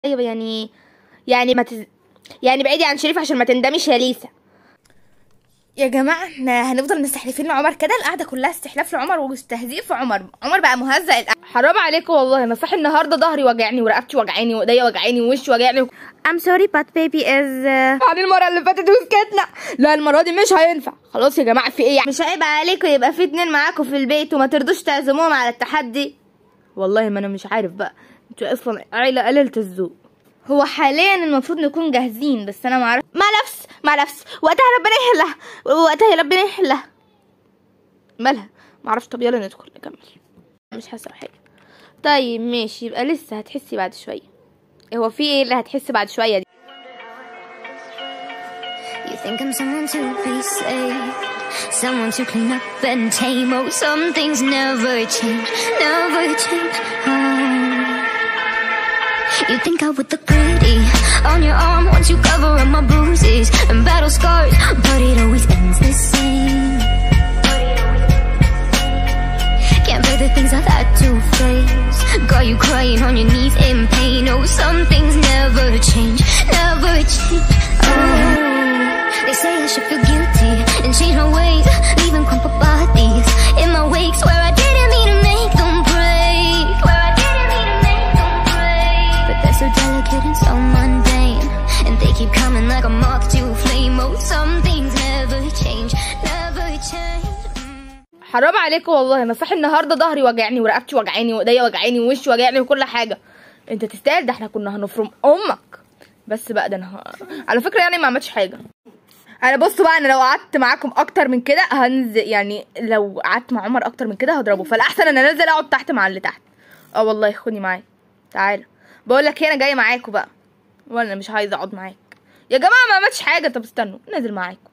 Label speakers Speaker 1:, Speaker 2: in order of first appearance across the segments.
Speaker 1: ايوه يعني يعني ما تز... يعني بعيدي عن شريف عشان ما تندمش يا ليسا يا جماعة احنا هنفضل مستحلفين لعمر كده القعدة كلها استحلاف لعمر واستهزيء في عمر عمر بقى مهزأ القعدة. حرام عليكم والله انا صاحي النهارده ظهري وجعني ورقبتي وجعاني وايديا وجعاني ووشي وجعني I'm sorry but baby is عن المرة اللي فاتت وسكتنا لا المرة دي مش هينفع خلاص يا جماعة في ايه يعني مش عيب عليكم يبقى في اتنين معاكم في البيت وما ترضوش تعزموهم على التحدي والله ما انا مش عارف بقى انتوا اصلا عيلة قليلة الذوق هو حاليا المفروض نكون جاهزين بس انا معرف مع نفس مع نفس وقتها ربنا يحلها وقتها ربنا يحلها مالها معرفش طب يلا ندخل نكمل مش حاسه بحاجه طيب ماشي يبقى لسه هتحسي بعد شويه هو في ايه اللي هتحسي بعد شويه دي
Speaker 2: You think I'm someone to be saved, someone to clean up and tame. Oh, some things never change, never change. Oh. You think I would look pretty on your arm once you cover up my bruises and battle scars, but it always ends the same. Can't bear the things I've had to face. Got you crying on your knees in pain. Oh, some things never change, never change. Oh, they say I should feel guilty and change my ways, leaving crumpled bodies in my wake. Swear I didn't mean to make them break. Swear I didn't mean to make them break. But they're so delicate and so mundane, and they keep coming like a moth to a flame. Oh, some things never change, never change. Mm.
Speaker 1: حرام عليكم والله انا صاحي النهارده ظهري وجعني ورقبتي وجعاني وايديا وجعاني ووشي وجعني وكل حاجه انت تستاهل ده احنا كنا هنفرم امك بس بقى ده انا ه... على فكره يعني ما عملتش حاجه انا بصوا بقى انا لو قعدت معاكم اكتر من كده هنزل يعني لو قعدت مع عمر اكتر من كده هضربه فالاحسن ان انا انزل اقعد تحت مع اللي تحت اه والله خدني معايا تعالى بقول لك انا جايه معاكم بقى وانا مش عايزه اقعد معاك يا جماعه ما عملتش حاجه طب استنوا نازل معاكم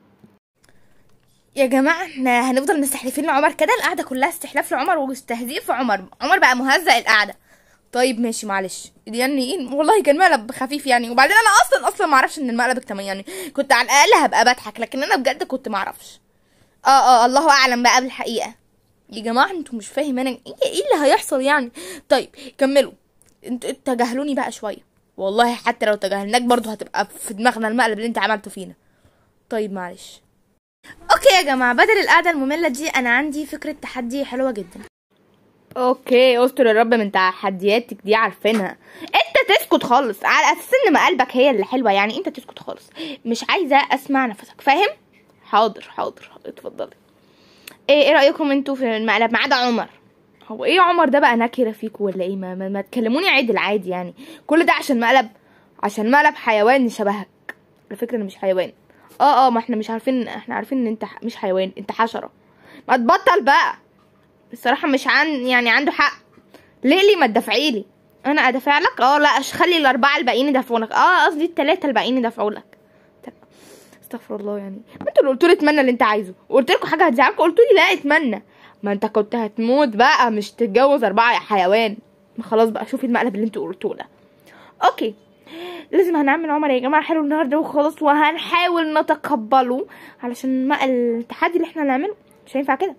Speaker 1: يا جماعة احنا هنفضل مستحلفين لعمر كده القعدة كلها استحلاف لعمر واستهزيء في عمر عمر بقى مهزأ القعدة طيب ماشي معلش يعني إيه؟ والله كان مقلب خفيف يعني وبعدين انا اصلا اصلا ما اعرفش ان المقلب اجتماعي يعني كنت على الاقل هبقى بضحك لكن انا بجد كنت ما اعرفش اه اه الله اعلم بقى بالحقيقة يا جماعة انتوا مش فاهم انا ايه ايه اللي هيحصل يعني طيب كملوا انتوا تجاهلوني بقى شوية والله حتى لو تجاهلناك برضو هتبقى في دماغنا المقلب اللي انت عملته فينا طيب معلش اوكي يا جماعه بدل القعده الممله دي انا عندي فكره تحدي حلوه جدا اوكي استر يا رب من تحدياتك دي عارفينها انت تسكت خالص على اساس ان مقالبك هي اللي حلوه يعني انت تسكت خالص مش عايزه اسمع نفسك فاهم حاضر حاضر حاضر اتفضلي ايه ايه رايكم انتوا في المقلب ما عدا عمر هو ايه عمر ده بقى نكره فيكوا ولا ايه ما, ما, ما تكلموني عدل عادي يعني كل ده عشان مقلب عشان مقلب حيوان شبهك على فكره انا مش حيوان اه اه ما احنا مش عارفين احنا عارفين ان انت ح- مش حيوان انت حشره ما تبطل بقى الصراحه مش عن يعني عنده حق ليه ليه ما تدفعي لي انا ادفع لك اه لا أش- خلي الاربعه الباقيين يدفعوا لك اه قصدي الثلاثه الباقيين يدفعوا لك طب، استغفر الله يعني ما انتوا اللي قلتوا لي اتمنى اللي انت عايزه وقلت لكم حاجه هتزعلكم قلتوا لي لا اتمنى ما انت كنت هتموت بقى مش تتجوز اربعه يا حيوان ما خلاص بقى شوفي المقلب اللي انتوا قلتوه ده اوكي لازم هنعمل عمر يا جماعه حلو النهارده وخلاص وهنحاول نتقبله علشان ما التحدي اللي احنا هنعمله مش هينفع كده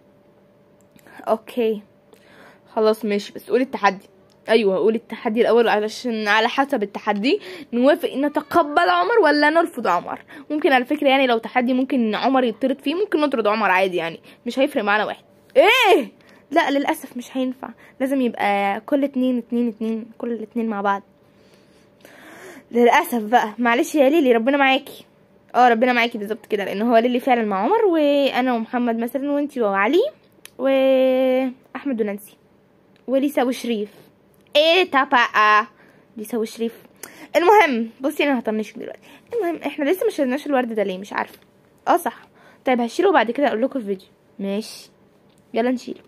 Speaker 1: اوكي خلاص ماشي بس قولي التحدي ايوه قولي التحدي الاول علشان على حسب التحدي نوافق نتقبل عمر ولا نرفض عمر ممكن على فكره يعني لو تحدي ممكن عمر يطرد فيه ممكن نطرد عمر عادي يعني مش هيفرق معانا واحد ايه لا للاسف مش هينفع لازم يبقى كل اتنين اتنين اتنين كل الاتنين مع بعض للاسف بقى معلش يا ليلي ربنا معاكي اه ربنا معاكي بالظبط كده لان هو ليلي فعلا مع عمر وانا ومحمد مثلا وانتي وعلي واحمد ونانسي وليسا وشريف ايه بقى ليسا وشريف المهم بصي انا هطنشك دلوقتي المهم احنا لسه ما شلناش الورد ده ليه مش عارفه اه صح طيب هشيله وبعد كده اقول لكم الفيديو ماشي يلا نشيله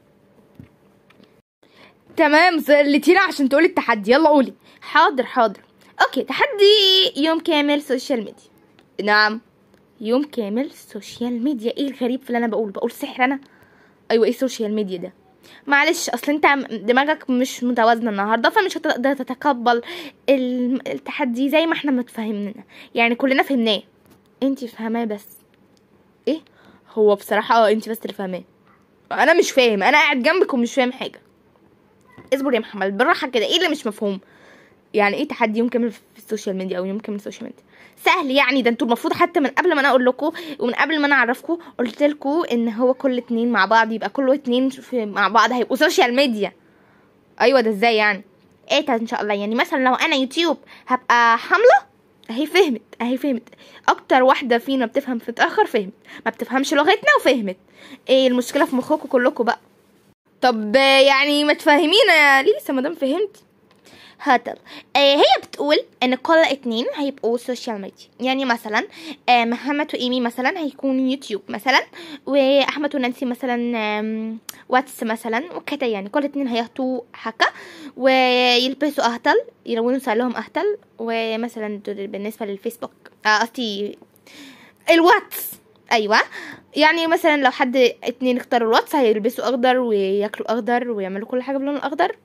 Speaker 1: تمام زلتينا عشان تقولي التحدي يلا قولي حاضر حاضر اوكي تحدي يوم كامل سوشيال ميديا نعم يوم كامل سوشيال ميديا ايه الغريب في اللي انا بقوله بقول سحر انا ايوه ايه السوشيال ميديا ده معلش اصل انت دماغك مش متوازنه النهارده فمش هتقدر تتقبل ال- التحدي زي ما احنا متفاهمين يعني كلنا فهمناه انت فاهماه بس ايه هو بصراحه اه انت بس اللي فاهماه انا مش فاهم انا قاعد جنبك ومش فاهم حاجه اصبر يا محمد بالراحه كده ايه اللي مش مفهوم يعني ايه تحدي يوم كامل في السوشيال ميديا او يوم كامل السوشيال ميديا سهل يعني ده انتوا المفروض حتى من قبل ما انا اقول لكم ومن قبل ما انا اعرفكم قلت لكم ان هو كل اتنين مع بعض يبقى كل اتنين في مع بعض هيبقوا سوشيال ميديا ايوه ده ازاي يعني ايه ده ان شاء الله يعني مثلا لو انا يوتيوب هبقى حمله اهي فهمت اهي فهمت اكتر واحده فينا بتفهم في الاخر فهمت ما بتفهمش لغتنا وفهمت ايه المشكله في مخكم كلكم بقى طب آه، يعني ما تفهمينا يا ليسا ما دام فهمتي هاتل آه هي بتقول ان كل اتنين هيبقوا سوشيال ميديا يعني مثلا آه محمد وايمي مثلا هيكونوا يوتيوب مثلا واحمد ونانسي مثلا آم، واتس مثلا وكده يعني كل اتنين هياخدوا حكا ويلبسوا اهتل يلونوا سعرهم اهتل ومثلا دول بالنسبه للفيسبوك آه، قصدي الواتس ايوه يعني مثلا لو حد اتنين اختاروا الواتس هيلبسوا اخضر وياكلوا اخضر ويعملوا كل حاجه باللون الاخضر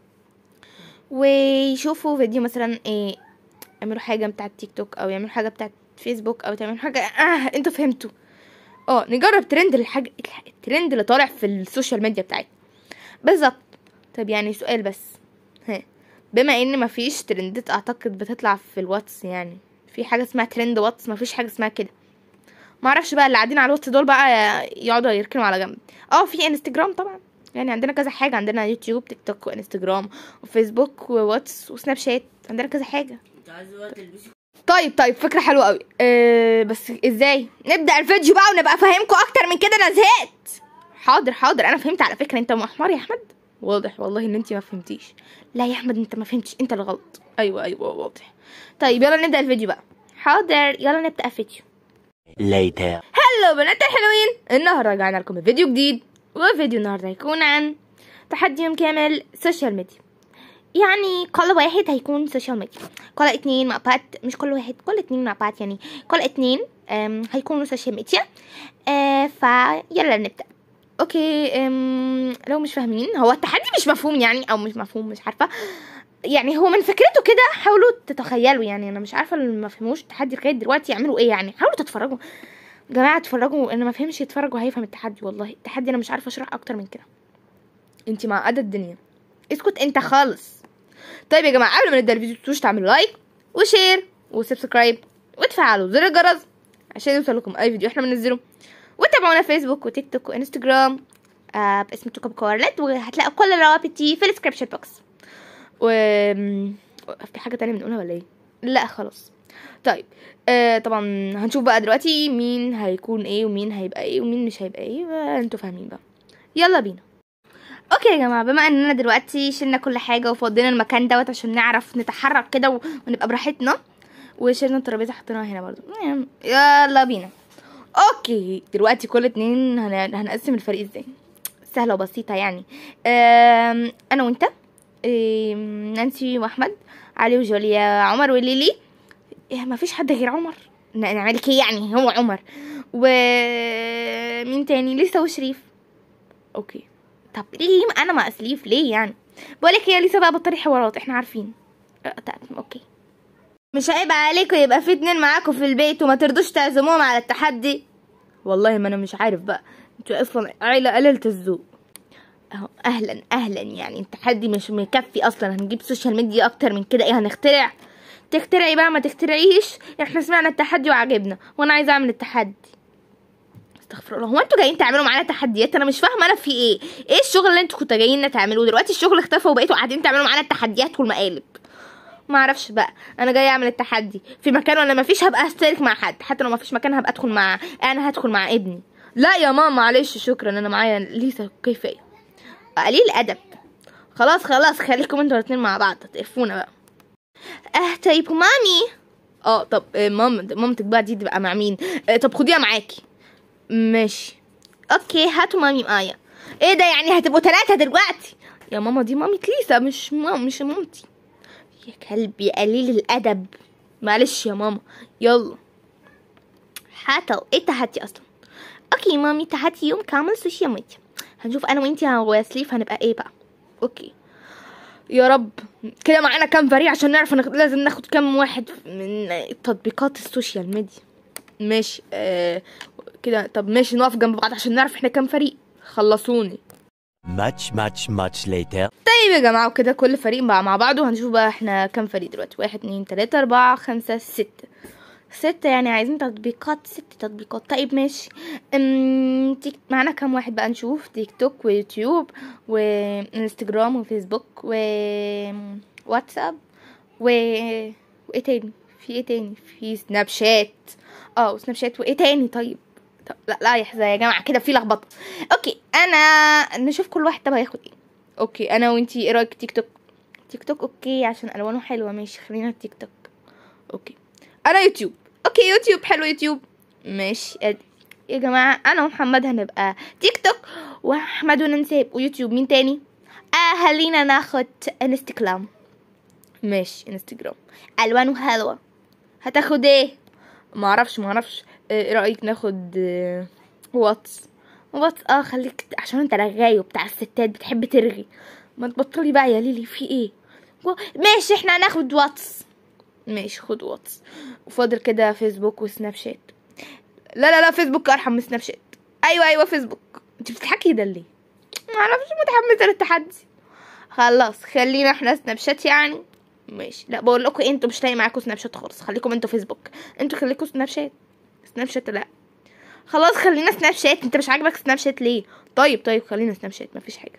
Speaker 1: ويشوفوا فيديو مثلا ايه يعملوا حاجه بتاعه تيك توك او يعملوا حاجه بتاعه فيسبوك او تعملوا حاجه اه انتوا فهمتوا اه نجرب ترند الحاجه الترند اللي طالع في السوشيال ميديا بتاعتنا بالظبط طب يعني سؤال بس ها بما ان مفيش ترندات اعتقد بتطلع في الواتس يعني في حاجه اسمها ترند واتس مفيش حاجه اسمها كده معرفش بقى اللي قاعدين على الواتس دول بقى يقعدوا يركنوا على جنب اه في انستجرام طبعا يعني عندنا كذا حاجه عندنا يوتيوب تيك توك وانستجرام وفيسبوك وواتس وسناب شات عندنا كذا حاجه
Speaker 3: انت عايزه بقى تلبسي
Speaker 1: طيب طيب فكرة حلوة قوي أه بس ازاي نبدأ الفيديو بقى ونبقى فاهمكم اكتر من كده انا زهقت حاضر حاضر انا فهمت على فكرة انت محمر يا احمد واضح والله ان انت ما فهمتيش لا يا احمد انت ما فهمتش انت اللي غلط ايوه ايوه واضح طيب يلا نبدأ الفيديو بقى حاضر يلا نبدأ الفيديو
Speaker 4: Later.
Speaker 1: هلو بنات الحلوين النهارده رجعنا لكم بفيديو جديد وفيديو النهارده هيكون عن تحدي يوم كامل سوشيال ميديا يعني كل واحد هيكون سوشيال ميديا كل اتنين مع بعض مش كل واحد كل اتنين مع بعض يعني كل اتنين أم، هيكونوا سوشيال ميديا أه فيلا نبدأ اوكي أم، لو مش فاهمين هو التحدي مش مفهوم يعني او مش مفهوم مش عارفه يعني هو من فكرته كده حاولوا تتخيلوا يعني انا مش عارفه اللي ما فهموش التحدي لغايه دلوقتي يعملوا ايه يعني حاولوا تتفرجوا جماعه اتفرجوا اللي ما فهمش يتفرج وهيفهم التحدي والله التحدي انا مش عارفه اشرح اكتر من كده انت معقده الدنيا اسكت انت خالص طيب يا جماعه قبل ما نبدا الفيديو متنسوش تعملوا لايك وشير وسبسكرايب وتفعلوا زر الجرس عشان يوصل لكم اي فيديو احنا بننزله وتابعونا فيسبوك وتيك توك وانستجرام آه باسم توكا بكوارلت وهتلاقوا كل الروابط دي في الديسكربشن بوكس و في حاجه تانية بنقولها ولا ايه لا خلاص طيب آه طبعا هنشوف بقى دلوقتي مين هيكون ايه ومين هيبقى ايه ومين مش هيبقى ايه انتوا فاهمين بقى يلا بينا اوكي يا جماعه بما اننا دلوقتي شلنا كل حاجه وفضينا المكان دوت عشان نعرف نتحرك كده و- ونبقى براحتنا وشلنا الترابيزه حطيناها هنا برضو يلا بينا اوكي دلوقتي كل اتنين هن... هنقسم الفريق ازاي سهله وبسيطه يعني أم... انا وانت أم... نانسي واحمد علي وجوليا عمر وليلي إيه ما فيش حد غير عمر ن- نعمل ايه يعني هو عمر ومين تاني لسه وشريف اوكي طب ليه انا ما اسليف ليه يعني بقولك يا لسه بقى بطلي حوارات احنا عارفين أه، طيب اوكي مش عيب عليكم يبقى في اتنين معاكم في البيت وما ترضوش تعزموهم على التحدي والله ما انا مش عارف بقى انتوا اصلا عيله قليله الذوق اهو اهلا اهلا يعني التحدي مش مكفي اصلا هنجيب سوشيال ميديا اكتر من كده ايه هنخترع تخترعي بقى ما تخترعيش احنا سمعنا التحدي وعجبنا وانا عايزه اعمل التحدي استغفر الله هو انتوا جايين تعملوا معانا تحديات انا مش فاهمه انا في ايه ايه الشغل اللي انتوا كنتوا جايين تعملوه دلوقتي الشغل اختفى وبقيتوا قاعدين تعملوا معانا التحديات والمقالب ما اعرفش بقى انا جايه اعمل التحدي في مكان ولا ما فيش هبقى اشترك مع حد حتى لو ما فيش مكان هبقى ادخل مع انا هدخل مع ابني لا يا ماما معلش شكرا انا معايا ليسا كيفيه قليل ادب خلاص خلاص خليكم انتوا الاتنين مع بعض تقفونا بقى اه طيب ومامي اه طب آه، مام مامتك بقى دي تبقى مع مين آه طب خديها معاكي ماشي اوكي هاتوا مامي معايا ايه ده يعني هتبقوا ثلاثة دلوقتي يا ماما دي مامة ليسا مش مام مش مامتي يا كلبي قليل الادب معلش يا ماما يلا حتى ايه التحدي اصلا اوكي مامي تحدي يوم كامل سوشيال ميديا هنشوف انا وانتي وسليف هنبقى ايه بقى اوكي يا رب كده معانا كام فريق عشان نعرف ناخد لازم ناخد كام واحد من تطبيقات السوشيال ميديا ماشي آه كده طب ماشي نقف جنب بعض عشان نعرف احنا كام فريق خلصوني
Speaker 3: Much, much, much later.
Speaker 1: طيب يا جماعة وكده كل فريق بقى مع بعضه هنشوف بقى احنا كام فريق دلوقتي واحد اتنين تلاتة أربعة خمسة ستة ستة يعني عايزين تطبيقات ست تطبيقات طيب ماشي ام تيك معانا كام واحد بقى نشوف تيك توك ويوتيوب وانستجرام وفيسبوك و واتساب و وايه تاني في ايه تاني في سناب شات اه وسناب شات وايه تاني طيب طب لا لا يا حزة يا جماعة كده في لخبطة اوكي انا نشوف كل واحد طب هياخد ايه اوكي انا وانتي ايه رايك تيك توك تيك توك اوكي عشان الوانه حلوه ماشي خلينا تيك توك اوكي انا يوتيوب اوكي يوتيوب حلو يوتيوب ماشي ادي يا جماعه انا ومحمد هنبقى تيك توك واحمد وننساب ويوتيوب مين تاني آه خلينا ناخد انستجرام ماشي انستجرام الوانه حلوه هتاخد ايه ما اعرفش ما اعرفش ايه رايك ناخد آه، واتس واتس اه خليك عشان انت رغاي وبتاع الستات بتحب ترغي ما تبطلي بقى يا ليلي في ايه و- ماشي احنا هناخد واتس ماشي خد واتس وفاضل كده فيسبوك وسناب شات لا لا لا فيسبوك ارحم من سناب شات ايوه ايوه فيسبوك انت بتضحكي ده ليه ما اعرفش متحمسه للتحدي خلاص خلينا احنا سناب شات يعني ماشي لا بقول لكم إيه، انتوا مش لاقي معاكم سناب شات خالص خليكم انتوا فيسبوك انتوا خليكم سناب شات سناب شات لا خلاص خلينا سناب شات انت مش عاجبك سناب شات ليه طيب طيب خلينا سناب شات مفيش حاجه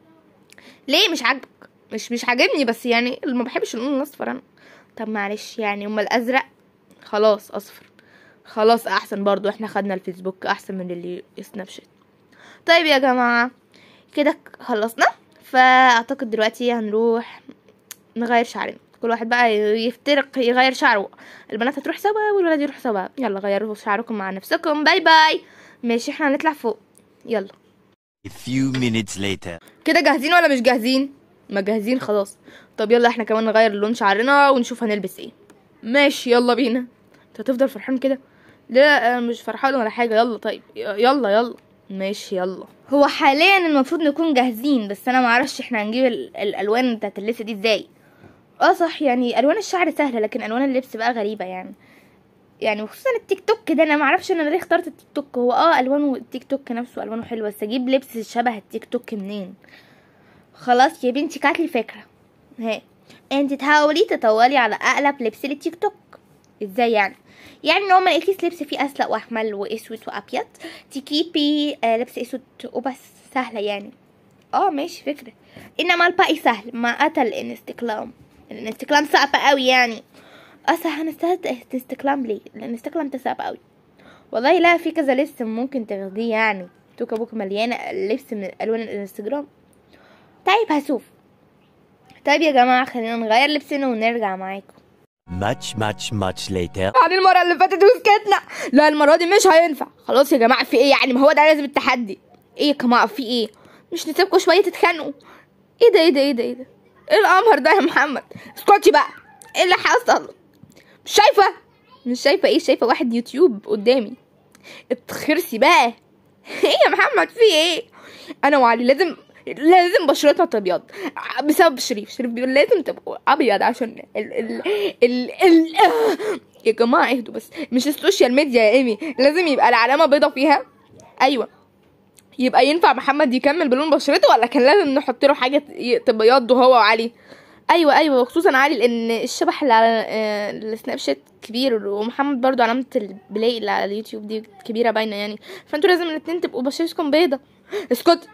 Speaker 1: ليه مش عاجبك مش مش عاجبني بس يعني ما بحبش اللون الاصفر انا طب معلش يعني امال الازرق خلاص اصفر خلاص احسن برضو احنا خدنا الفيسبوك احسن من اللي سناب شات طيب يا جماعه كده خلصنا فاعتقد دلوقتي هنروح نغير شعرنا كل واحد بقى يفترق يغير شعره البنات هتروح سوا والولاد يروح سوا يلا غيروا شعركم مع نفسكم باي باي ماشي احنا هنطلع فوق يلا
Speaker 3: A few minutes later.
Speaker 1: كده جاهزين ولا مش جاهزين ما جاهزين خلاص طب يلا احنا كمان نغير لون شعرنا ونشوف هنلبس ايه ماشي يلا بينا انت هتفضل فرحان كده لا انا مش فرحان ولا حاجه يلا طيب ي- يلا يلا ماشي يلا هو حاليا المفروض نكون جاهزين بس انا معرفش احنا هنجيب ال- الالوان بتاعت اللبس دي ازاي اه صح يعني الوان الشعر سهله لكن الوان اللبس بقى غريبه يعني يعني وخصوصا التيك توك ده انا معرفش انا ليه اخترت التيك توك هو اه الوانه التيك توك نفسه الوانه حلوه بس اجيب لبس شبه التيك توك منين خلاص يا بنتي كانت لي فكره ها انت تحاولي تطولي على اقلب لبس للتيك توك ازاي يعني يعني لو ما لقيتيش لبس فيه ازرق واحمر واسود وابيض تجيبي آه لبس اسود وبس سهله يعني اه ماشي فكره انما الباقي سهل ما قتل الانستجرام الانستجرام صعب قوي يعني اصلا هنستهد انستجرام ليه الانستجرام ده صعب قوي والله لا في كذا لبس ممكن تاخديه يعني توكا بوكا مليانه لبس من الوان الانستجرام طيب هشوف طيب يا جماعه خلينا نغير لبسنا ونرجع معاكم
Speaker 3: Much, much, much later.
Speaker 1: بعد المره اللي فاتت وسكتنا لا المره دي مش هينفع خلاص يا جماعه في ايه يعني ما هو ده لازم التحدي ايه يا جماعه في ايه مش نسيبكم شويه تتخانقوا ايه ده ايه ده ايه ده ايه ده ايه القمر ده يا محمد اسكتي بقى ايه اللي حصل مش شايفه مش شايفه ايه شايفه واحد يوتيوب قدامي اتخرسي بقى ايه يا محمد في ايه انا وعلي لازم لازم بشرتنا تبيض بسبب شريف شريف بيقول لازم تبقوا ابيض عشان ال ال ال ال يا جماعه اهدوا بس مش السوشيال ميديا يا ايمي لازم يبقى العلامه بيضه فيها ايوه يبقى ينفع محمد يكمل بلون بشرته ولا كان لازم نحط له حاجه ي- تبيضه هو وعلي ايوه ايوه وخصوصا علي لان الشبح اللي على آه، السناب شات كبير ومحمد برضو علامه البلاي اللي على اليوتيوب دي كبيره باينه يعني فانتوا لازم الاتنين تبقوا بشرتكم بيضه اسكت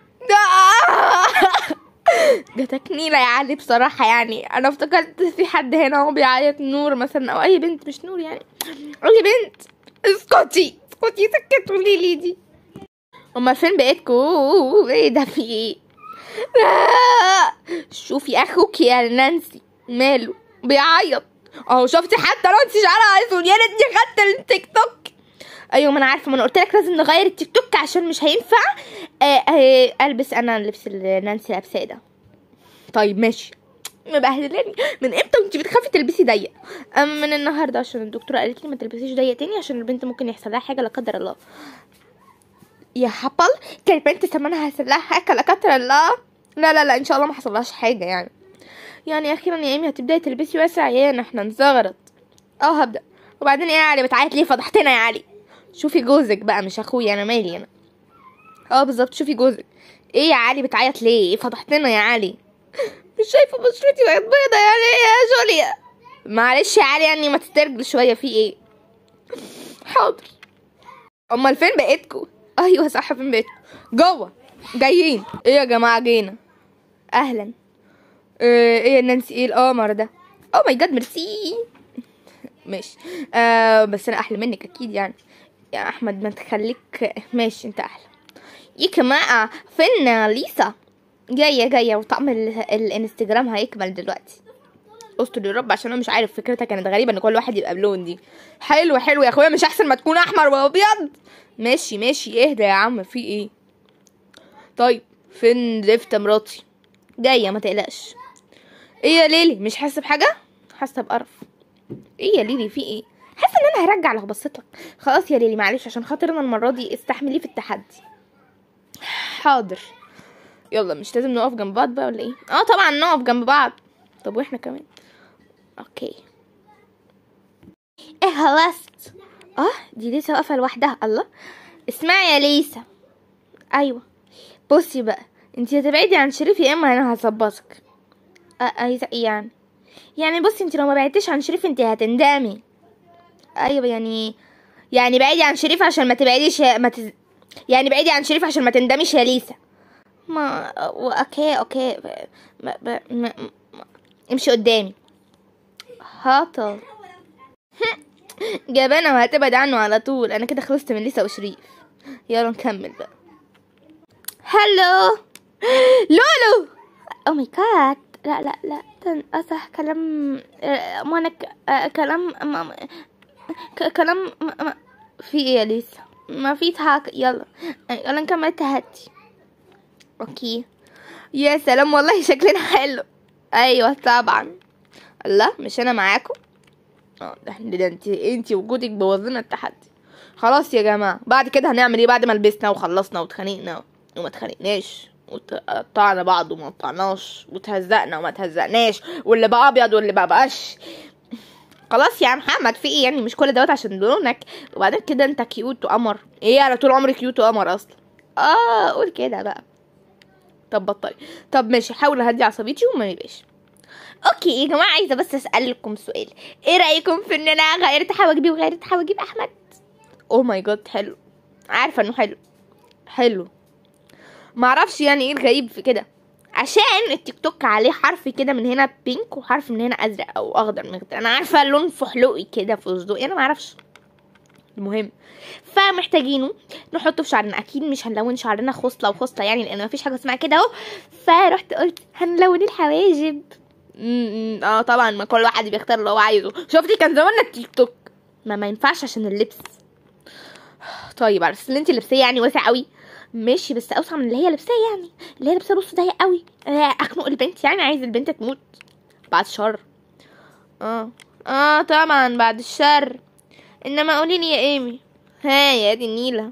Speaker 1: ده تكنيلة يا علي بصراحة يعني أنا افتكرت في حد هنا هو بيعيط نور مثلا أو أي بنت مش نور يعني أي بنت اسكتي اسكتي سكت قولي لي دي أمال فين بقيتكوا ايه ده في ايه آه، شوفي أخوك يا نانسي ماله بيعيط اهو شفتي حتى نانسي شعرها اسود يا ريتني خدت التيك توك ايوه ما انا عارفه ما انا قلت لك لازم نغير التيك توك عشان مش هينفع آه آه البس انا اللبس اللي نانسي لابساه ده طيب ماشي مبهدلاني من امتى وانت بتخافي تلبسي ضيق أم من النهارده عشان الدكتوره قالت لي ما تلبسيش ضيق تاني عشان البنت ممكن يحصل لها حاجه لا قدر الله يا حبل كان البنت زمانها هيحصل لها حاجه لا قدر الله لا لا لا ان شاء الله ما حصلهاش حاجه يعني يعني اخيرا يا ايمي هتبداي تلبسي واسع يا احنا نزغرط اه هبدا وبعدين ايه يا علي بتعيط ليه فضحتنا يا علي شوفي جوزك بقى مش اخويا انا مالي انا اه بالظبط شوفي جوزك ايه يا علي بتعيط ليه فضحتنا يا علي مش شايفه بشرتي بقت بيضة يعني ايه يا جوليا معلش يا علي يعني ما تسترجل شويه في ايه حاضر امال فين بقيتكوا ايوه صح فين بقيتكوا جوه جايين ايه يا جماعه جينا اهلا ايه إيه يا نانسي ايه القمر ده او ماي جاد ميرسي ماشي آه بس انا احلى منك اكيد يعني يا احمد ما تخليك ماشي انت احلى يا جماعه فين ليسا جايه جايه وطقم ال... الانستجرام هيكمل دلوقتي استر يا رب عشان انا مش عارف فكرتها كانت غريبه ان كل واحد يبقى بلون دي حلو حلو يا اخويا مش احسن ما تكون احمر وابيض ماشي ماشي اهدى يا عم في ايه طيب فين لفت مراتي جايه ما تقلقش ايه يا ليلي مش حاسه بحاجه حاسه بقرف ايه يا ليلي في ايه حاسه ان انا هرجع لو بصيت لك خلاص يا ليلي معلش عشان خاطر انا المره دي استحملي في التحدي حاضر يلا مش لازم نقف جنب بعض بقى ولا ايه اه طبعا نقف جنب بعض طب واحنا كمان اوكي ايه خلصت اه دي لسه واقفه لوحدها الله اسمعي يا ليسا ايوه بصي بقى انتي هتبعدي عن شريف يا اما انا هظبطك آه، عايزه ايه يعني يعني بصي انتي لو ما بعدتيش عن شريف انتي هتندمي ايوه يعني يعني بعيدي عن شريف عشان ما تبعديش ما تز... يعني بعيدي عن شريف عشان ما تندميش يا ليسا ما اوكي اوكي ما... ما... ما... ما... امشي قدامي هاطل جبانة وهتبعد عنه على طول انا كده خلصت من ليسا وشريف يلا نكمل بقى هلو لولو او ماي جاد لا لا لا ده اصح كلام آه، وانا ك- آه، كلام ما- ك- كلام ما- ما- في ايه يا ليسا ما في حاجة يلا يلا نكمل التهدي اوكي يا سلام والله شكلنا حلو ايوه طبعا الله مش انا معاكم اه ده إحنا- ده انت انت وجودك بوظنا التحدي خلاص يا جماعه بعد كده هنعمل ايه بعد ما لبسنا وخلصنا واتخانقنا وما اتخانقناش وقطعنا بعض وما قطعناش وتهزقنا وما تهزقناش واللي بقى ابيض واللي بقى بقاش خلاص يا محمد في ايه يعني مش كل دوت عشان لونك وبعدين كده انت كيوت وقمر ايه انا طول عمري كيوت وقمر اصلا اه قول كده بقى طب بطلي طب ماشي حاول اهدي عصبيتي وما يبقاش اوكي يا جماعه عايزه بس اسالكم سؤال ايه رايكم في ان انا غيرت حواجبي وغيرت حواجب احمد اوه ماي جاد حلو عارفه انه حلو حلو معرفش يعني ايه الغريب في كده عشان التيك توك عليه حرف كده من هنا بينك وحرف من هنا ازرق او اخضر من غير انا عارفه لون فحلوقي كده في صدقي انا معرفش المهم فمحتاجينه نحطه في شعرنا اكيد مش هنلون شعرنا خصله وخصله يعني لان مفيش حاجه اسمها كده اهو فرحت قلت هنلون الحواجب م- م- اه طبعا ما كل واحد بيختار اللي هو عايزه شفتي كان زماننا التيك توك ما ما ينفعش عشان اللبس طيب على أساس ان انت لبسيه يعني واسع قوي ماشي بس اوسع من اللي هي لبساه يعني اللي هي لبسه نص ضيق قوي آه، اخنق البنت يعني عايز البنت تموت بعد الشر اه اه طبعا بعد الشر انما قولي لي يا ايمي ها يا دي النيله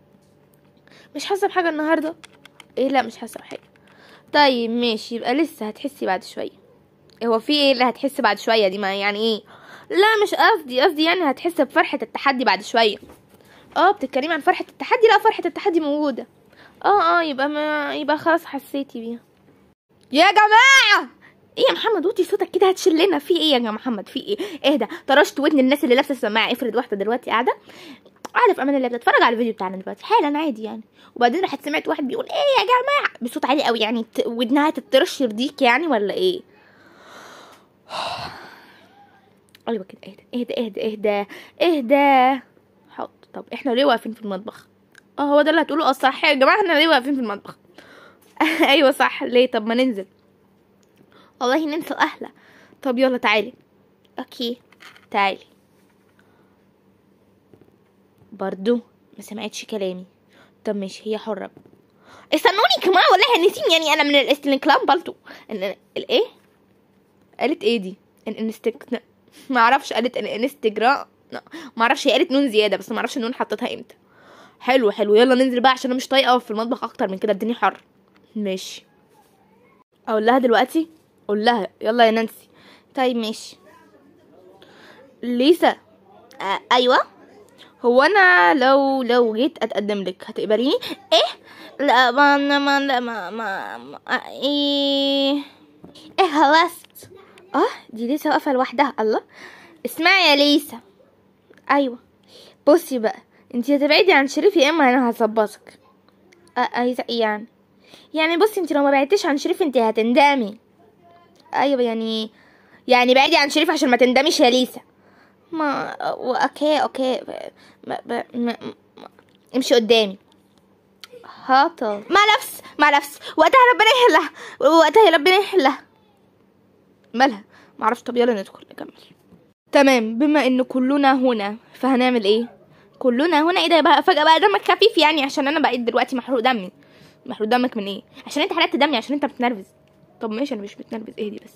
Speaker 1: مش حاسه بحاجه النهارده ايه لا مش حاسه بحاجه طيب ماشي يبقى لسه هتحسي بعد شويه هو في ايه اللي هتحسي بعد شويه دي ما يعني ايه لا مش قصدي قصدي يعني هتحسي بفرحه التحدي بعد شويه اه بتتكلمي عن فرحه التحدي لا فرحه التحدي موجوده اه اه يبقى ما يبقى خلاص حسيتي بيها يا جماعه ايه يا محمد وطي صوتك كده هتشلنا في ايه يا جماعه محمد في ايه اهدى طرشت ودن الناس اللي لابسه السماعه افرض واحده دلوقتي قاعده قاعده في امان الله بتتفرج على الفيديو بتاعنا دلوقتي حالا عادي يعني وبعدين راحت سمعت واحد بيقول ايه يا جماعه بصوت عالي قوي يعني ت- ودنها تترش يرضيك يعني ولا ايه ايوه كده اهدى اهدى اهدى اهدى اهدى حاضر طب احنا ليه واقفين في المطبخ اه هو ده اللي هتقوله اه صح يا جماعه احنا ليه واقفين في المطبخ ايوه صح ليه طب ما ننزل والله ننزل احلى طب يلا تعالي اوكي تعالي برضو ما سمعتش كلامي طب ماشي هي حرة استنوني كمان والله نسيم يعني انا من الاستنكلام بالتو ال- الايه قالت ايه دي الانستك ما اعرفش قالت الانستجرام لا، ما اعرفش هي قالت نون زياده بس ما اعرفش النون حطيتها امتى حلو حلو يلا ننزل بقى عشان انا مش طايقه أقف في المطبخ اكتر من كده الدنيا حر ماشي اقول لها دلوقتي قول لها يلا يا نانسي طيب ماشي ليسا آه ايوه هو انا لو لو جيت اتقدم لك هتقبليني ايه لا ما ما ما لا ما ما, ما ايه ايه خلصت اه دي لسه واقفه لوحدها الله اسمعي يا ليسا ايوه بصي بقى انتي هتبعدي عن شريف يا اما انا هظبطك آه، عايزه ايه يعني يعني بصي انتي لو ما بعدتيش عن شريف انتي هتندمي ايوه يعني يعني بعدي عن شريف عشان ما تندميش يا ليسا ما اوكي اوكي ما... ما... ما... ما... امشي قدامي هاطل مع نفس مع نفس وقتها ربنا يحلها وقتها ربنا يحلها مالها معرفش طب يلا ندخل نكمل تمام بما ان كلنا هنا فهنعمل ايه كلنا هنا ايه ده بقى فجأة بقى دمك خفيف يعني عشان انا بقيت دلوقتي محروق دمي محروق دمك من ايه عشان انت حرقت دمي عشان انت بتنرفز طب ماشي انا مش بتنرفز اهدي بس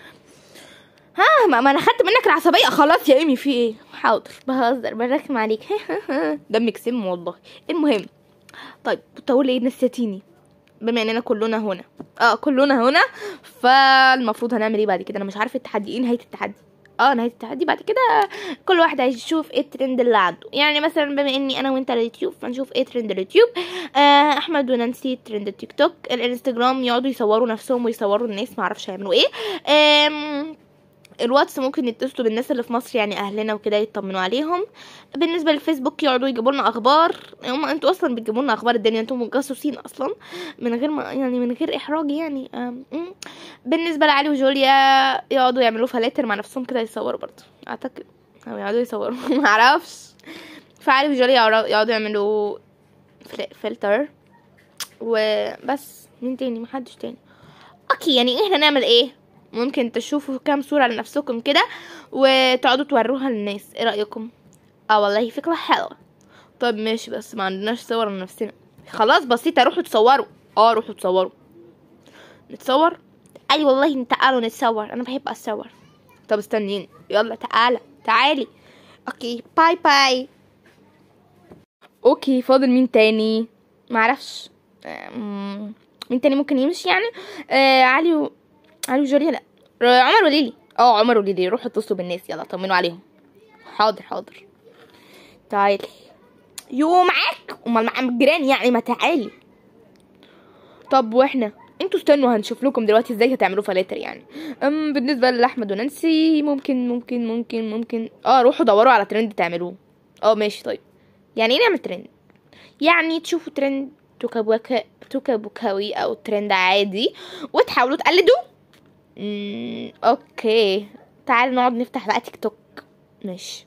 Speaker 1: ها ما, ما انا خدت منك العصبيه خلاص يا ايمي في ايه حاضر بهزر برخم عليك دمك سم والله المهم طيب كنت اقول ايه نسيتيني بما اننا كلنا هنا اه كلنا هنا فالمفروض هنعمل ايه بعد كده انا مش عارفه التحدي ايه نهايه التحدي اه نهايه التحدي بعد كده كل واحد هيشوف ايه الترند اللي عنده يعني مثلا بما اني انا وانت على اليوتيوب فنشوف ايه ترند اليوتيوب آه احمد ونانسي ترند التيك توك الانستجرام يقعدوا يصوروا نفسهم ويصوروا الناس معرفش يعملوا ايه آم الواتس ممكن يتصلوا بالناس اللي في مصر يعني اهلنا وكده يطمنوا عليهم بالنسبه للفيسبوك يقعدوا يجيبوا لنا اخبار هم انتوا اصلا بتجيبوا لنا اخبار الدنيا انتوا مجسوسين اصلا من غير ما يعني من غير احراج يعني آم، مم. بالنسبه لعلي وجوليا يقعدوا يعملوا فلاتر مع نفسهم كده يصوروا برضه اعتقد او يقعدوا يصوروا معرفش فعلي وجوليا يقعدوا يقعدوا يعملوا فل- فلتر وبس مين تاني محدش تاني اوكي يعني احنا نعمل ايه ممكن تشوفوا كام صورة لنفسكم كده وتقعدوا توروها للناس ايه رأيكم اه والله فكرة حلوة طب ماشي بس ما عندناش صور لنفسنا خلاص بسيطة روحوا تصوروا اه روحوا تصوروا نتصور اي والله تعالوا نتصور انا بحب اتصور طب استنين يلا تعالى تعالي اوكي باي باي اوكي فاضل مين تاني معرفش أم، مين تاني ممكن يمشي يعني آه علي و... علي وجوليا لا ر- عمر وليلي اه عمر وليلي روحوا اتصلوا بالناس يلا طمنوا عليهم حاضر حاضر تعالي يو معاك امال مع الجيران يعني ما تعالي طب واحنا انتوا استنوا هنشوف لكم دلوقتي ازاي هتعملوا فلاتر يعني ام بالنسبه لاحمد ونانسي ممكن ممكن ممكن ممكن اه روحوا دوروا على ترند تعملوه اه ماشي طيب يعني ايه نعمل ترند يعني تشوفوا ترند توكابوكا توكابوكاوي او ترند عادي وتحاولوا تقلدوه مم، اوكي تعالوا نقعد نفتح بقى تيك توك ماشي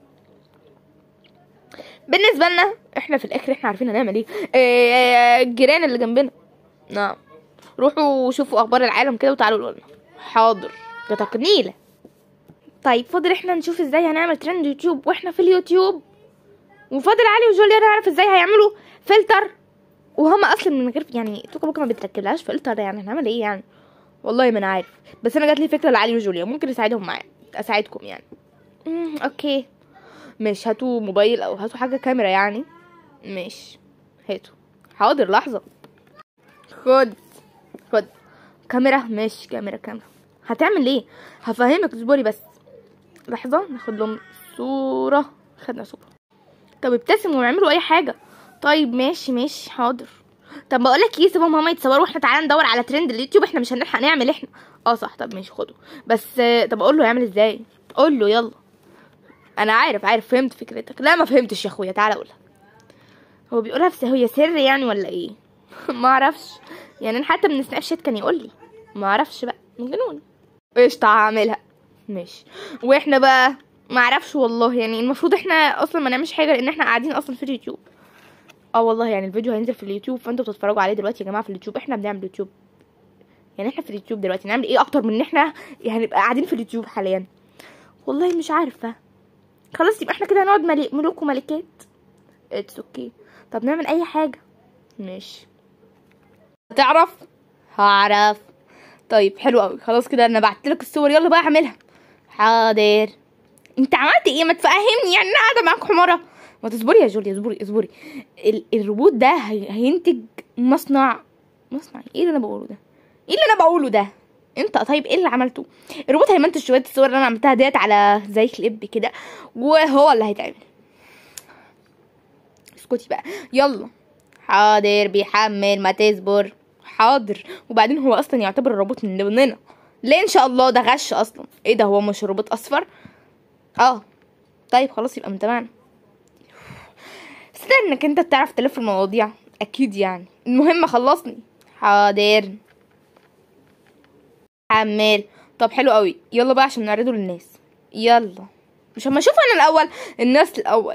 Speaker 1: بالنسبه لنا احنا في الاخر احنا عارفين هنعمل ايه آه، الجيران اللي جنبنا نعم روحوا شوفوا اخبار العالم كده وتعالوا قولوا لنا حاضر كتقنيله طيب فاضل احنا نشوف ازاي هنعمل ترند يوتيوب واحنا في اليوتيوب وفاضل علي وجوليا نعرف ازاي هيعملوا فلتر وهم اصلا من غير يعني توكا بوكا ما بتركبلهاش فلتر يعني هنعمل ايه يعني والله ما انا عارف بس انا جات لي فكره لعلي وجوليا ممكن اساعدهم معايا اساعدكم يعني مم، اوكي مش هاتوا موبايل او هاتوا حاجه كاميرا يعني ماشي هاتوا حاضر لحظه خد خد كاميرا ماشي كاميرا كاميرا هتعمل ايه هفهمك اصبري بس لحظه ناخد لهم صوره خدنا صوره طب ابتسموا واعملوا اي حاجه طيب ماشي ماشي حاضر طب بقول لك ايه سيبهم هما يتصوروا واحنا تعالى ندور على ترند اليوتيوب احنا مش هنلحق نعمل احنا اه صح طب ماشي خدوا بس آه، طب اقول له يعمل ازاي قول له يلا انا عارف عارف فهمت فكرتك لا ما فهمتش يا اخويا تعالى قولها هو بيقولها في هي سر يعني ولا ايه ما اعرفش يعني أنا حتى من سناب شات كان يقول لي ما اعرفش بقى مجنون قشطة هعملها ماشي واحنا بقى ما اعرفش والله يعني المفروض احنا اصلا ما نعملش حاجه لان احنا قاعدين اصلا في اليوتيوب اه والله يعني الفيديو هينزل في اليوتيوب فانتوا بتتفرجوا عليه دلوقتي يا جماعه في اليوتيوب احنا بنعمل يوتيوب يعني احنا في اليوتيوب دلوقتي نعمل ايه اكتر من ان احنا يعني نبقى قاعدين في اليوتيوب حاليا والله مش عارفه خلاص يبقى احنا كده هنقعد ملي- ملوك وملكات اتس اوكي طب نعمل اي حاجه ماشي هتعرف هعرف طيب حلو قوي خلاص كده انا بعت لك الصور يلا بقى اعملها حاضر انت عملت ايه ما تفهمني يعني انا قاعده معاك حماره ما تصبري يا جوليا اصبري اصبري ال- الروبوت ده هي- هينتج مصنع مصنع ايه اللي انا بقوله ده ايه اللي انا بقوله ده انت طيب ايه اللي عملته الروبوت هيمنتج شويه الصور اللي انا عملتها ديت على زي كليب كده وهو اللي هيتعمل اسكتي بقى يلا حاضر بيحمل ما تصبر حاضر وبعدين هو اصلا يعتبر الروبوت من ضمننا ليه ان شاء الله ده غش اصلا ايه ده هو مش روبوت اصفر اه طيب خلاص يبقى من تمام استنى انك انت بتعرف تلف المواضيع اكيد يعني المهم خلصني حاضر حمل طب حلو قوي يلا بقى عشان نعرضه للناس يلا مش هما اشوف انا الاول الناس الاول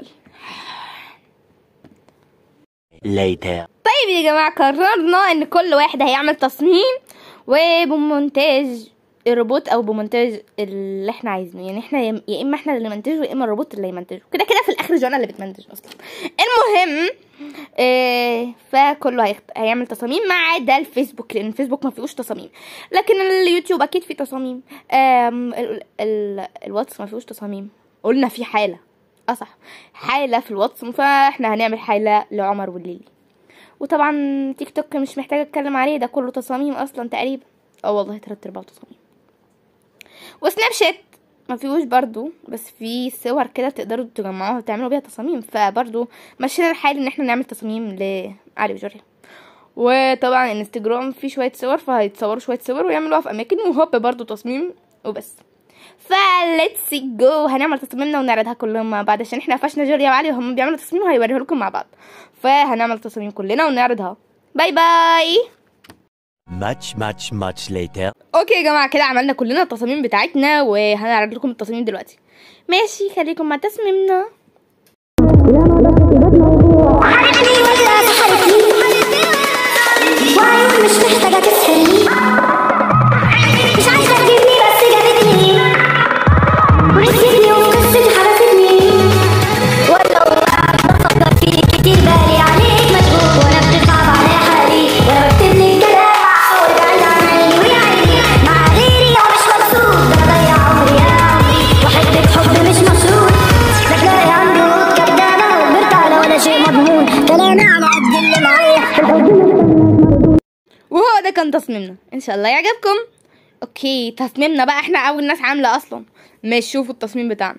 Speaker 3: Later.
Speaker 1: طيب يا جماعة قررنا ان كل واحد هيعمل تصميم وبمونتاج الروبوت او بمونتاج اللي احنا عايزينه يعني احنا يا يا اما احنا اللي نمنتجه يا اما الروبوت اللي يمنتجه كده كده في الاخر جوانا اللي بتمنتج اصلا المهم آه فكله هيخت... هيعمل تصاميم ما عدا الفيسبوك لان الفيسبوك ما فيهوش تصاميم لكن اليوتيوب اكيد فيه تصاميم آم ال... ال... الواتس ما فيهوش تصاميم قلنا في حالة اه صح حالة في الواتس فاحنا هنعمل حالة لعمر والليلي وطبعا تيك توك مش محتاجه اتكلم عليه ده كله تصاميم اصلا تقريبا اه والله تلات ارباع تصاميم وسناب شات ما فيهوش برضو بس في صور كده تقدروا تجمعوها وتعملوا بيها تصاميم فبرضو مشينا الحال ان احنا نعمل تصاميم لعلي وجوريا وطبعا انستجرام فيه شويه صور فهيتصوروا شويه صور ويعملوها في اماكن وهوب برضو تصميم وبس فليتس جو هنعمل تصاميمنا ونعرضها كلهم مع بعض عشان احنا قفشنا جوريا وعلي وهم بيعملوا تصميم وهيوريه لكم مع بعض فهنعمل تصاميم كلنا ونعرضها باي باي
Speaker 3: Much, much, much later.
Speaker 1: اوكي يا جماعه كده عملنا كلنا التصاميم بتاعتنا وهنعرض لكم التصاميم دلوقتي ماشي خليكم مع تصميمنا
Speaker 2: عرفني ولا سحرتني وعيون مش محتاجة تسحرني مش عايزة تجيبني بس جابتني ونسيتني وفي قصتي حبستني ولو قاعد بفكر فيك كتير بالي عليك مشغول وانا بتصعب على حالي وانا بكتب لي كلام احاول ابعد عن عيني ويا عيني مع غيري ومش مبسوط ده بضيع عمري يا عمري وحبة حب مش مشروط شكلها عندي موت كدابة وكبرت على ولا شيء مضمون كلامي على قد اللي معايا
Speaker 1: وهو ده كان تصميمنا ان شاء الله يعجبكم اوكي تصميمنا بقى احنا اول ناس عامله اصلا ماشي شوفوا التصميم بتاعنا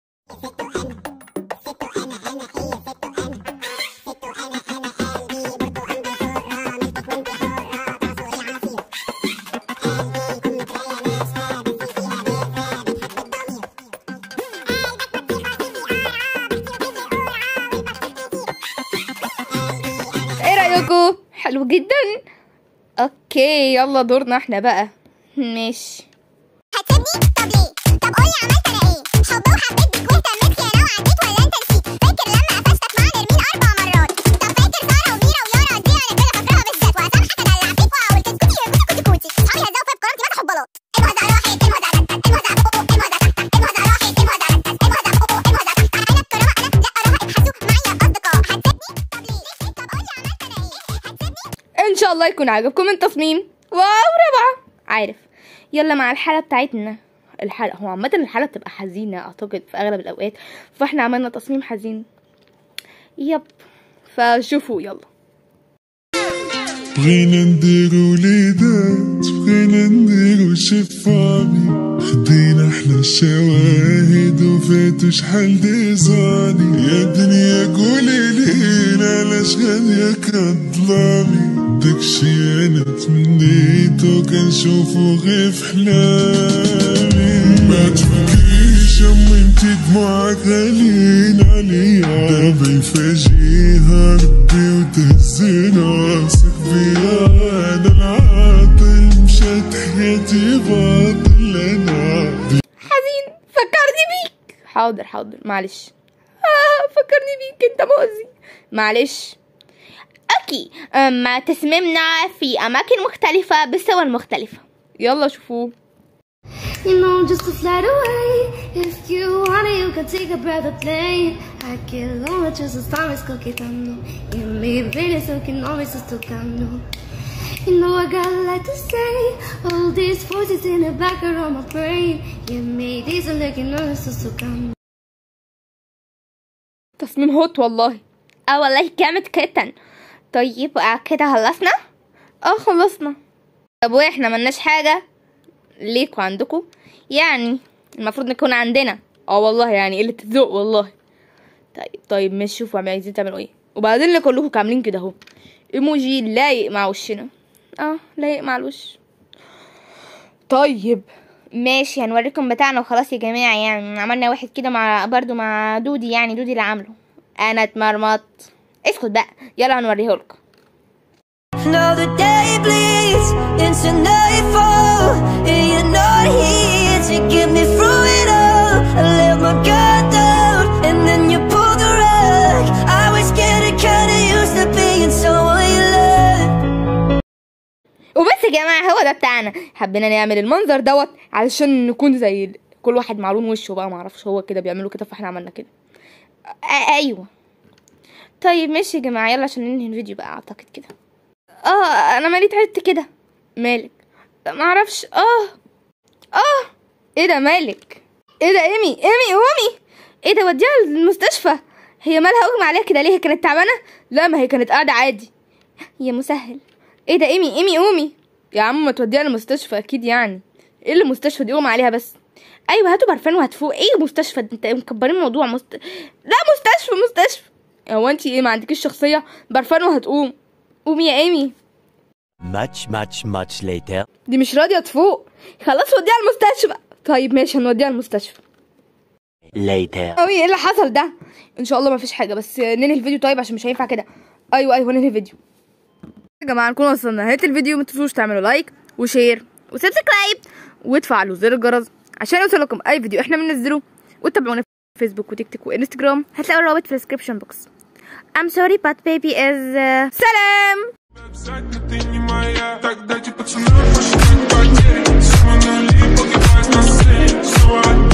Speaker 1: ايه رايكم حلو جدا اوكي يلا دورنا احنا بقى ماشي
Speaker 2: هتسيبني طب ليه طب قولي عملت انا ايه حب وحبيت بيك واهتميت خيانه وعديت ولا انت نسيت فاكر لما قفشتك مع نرمين اربع مرات طب فاكر ساره وميرا ويارا دي انا كده فاكراها بالذات وهسامحك ادلع فيك واقول تسكتي يا كوتي كوتي كوتي اصحابي هزقوا في بكرامتي مسحوا ببلاط المهزة راحت المهزة تتت المهزة فوق المهزة تحت المهزة راحت المهزة تتت المهزة فوق المهزة تحت انا بكرامة انا لا اراها ابحثوا معايا اصدقاء هتسيبني طب ليه طب قولي عملت انا ايه هتسيبني
Speaker 1: ان شاء الله يكون عجبكم التصميم واو روعه عارف يلا مع الحاله بتاعتنا الحلقه هو عامه الحلقه بتبقى حزينه اعتقد في اغلب الاوقات فاحنا عملنا تصميم حزين يب فشوفوا يلا
Speaker 4: بغينا نديرو وليدات بغينا نديرو شفامي خدينا احنا الشواهد وفاتو شحال ديزاني يا دنيا قولي لي علاش غادية كظلامي داكشي انا تمنيتو كنشوفو غير في حلامي ما تبكيش امي انتي دموعك غاليين عليا دابا يفاجئها ربي وتهزين راسك بيا انا العاطل مشات حياتي باطل انا
Speaker 1: حزين فكرني بيك حاضر حاضر معلش آه فكرني بيك انت مؤذي معلش اوكي اما تصميمنا في اماكن مختلفة بصور مختلفة يلا شوفوه
Speaker 5: You know, just to fly away. If you want it, you can take a breath of plane. I get lonely, just as time is coquetando. Y mi vida es que no me estoy tocando. You know, I got a lot to say. All these voices in the back of my brain. Yeah, me, these are looking on me estoy tocando.
Speaker 1: تصميم هوت والله اه والله جامد جدا طيب آه كده خلصنا اه خلصنا طب واحنا ملناش حاجة ليكوا عندكم يعني المفروض نكون عندنا اه والله يعني قلة الذوق والله طيب طيب مش شوفوا عم عايزين تعملوا ايه وبعدين اللي كلكم كاملين كده اهو ايموجي لايق مع وشنا اه لايق مع الوش طيب ماشي هنوريكم بتاعنا وخلاص يا جماعة يعني عملنا واحد كده مع برضو مع دودي يعني دودي اللي عامله انا اتمرمط اسكت بقى يلا هنوريه لكم
Speaker 6: Another day bleeds into nightfall And you're not here to get me through it all I let my guard down and then you pulled the rug I was getting kinda used to being someone you loved
Speaker 1: وبس يا جماعة هو ده بتاعنا حبينا نعمل المنظر دوت علشان نكون زي ال- كل واحد معلون وشه بقى معرفش هو كده بيعملوا كده فاحنا عملنا كده آه ايوه طيب ماشي يا جماعة يلا عشان ننهي الفيديو بقى اعتقد كده اه انا مالي تعبت كده مالك لا معرفش اه اه ايه ده مالك ايه ده ايمي ايمي قومي ايه ده وديها المستشفى هي مالها اغمى عليها كده ليه هي كانت تعبانه لا ما هي كانت قاعده عادي يا مسهل ايه ده ايمي ايمي قومي يا عم ما توديها المستشفى اكيد يعني ايه اللي المستشفى دي قوم عليها بس ايوه هاتوا برفان وهتفوق ايه مستشفى انت مكبرين الموضوع مست... لا مستشفى مستشفى هو انت ايه ما عندكيش شخصيه برفان وهتقوم قومي يا ايمي
Speaker 3: Much, much, much later.
Speaker 1: دي مش راضيه تفوق خلاص وديها المستشفى طيب ماشي هنوديها المستشفى
Speaker 3: Later.
Speaker 1: قوي ايه اللي حصل ده ان شاء الله ما فيش حاجه بس ننهي الفيديو طيب عشان مش هينفع كده ايوه ايوه ننهي الفيديو يا جماعه نكون وصلنا نهايه الفيديو ما تنسوش تعملوا لايك وشير وسبسكرايب وتفعلوا زر الجرس عشان يوصلكم اي فيديو احنا بننزله وتتابعونا في فيسبوك وتيك توك وانستجرام هتلاقوا الرابط في الديسكربشن بوكس I'm sorry but baby is uh... سلام
Speaker 4: Обязательно ты не моя Так дайте пацанам посчитать потери Снова нули, погибать на сцене Снова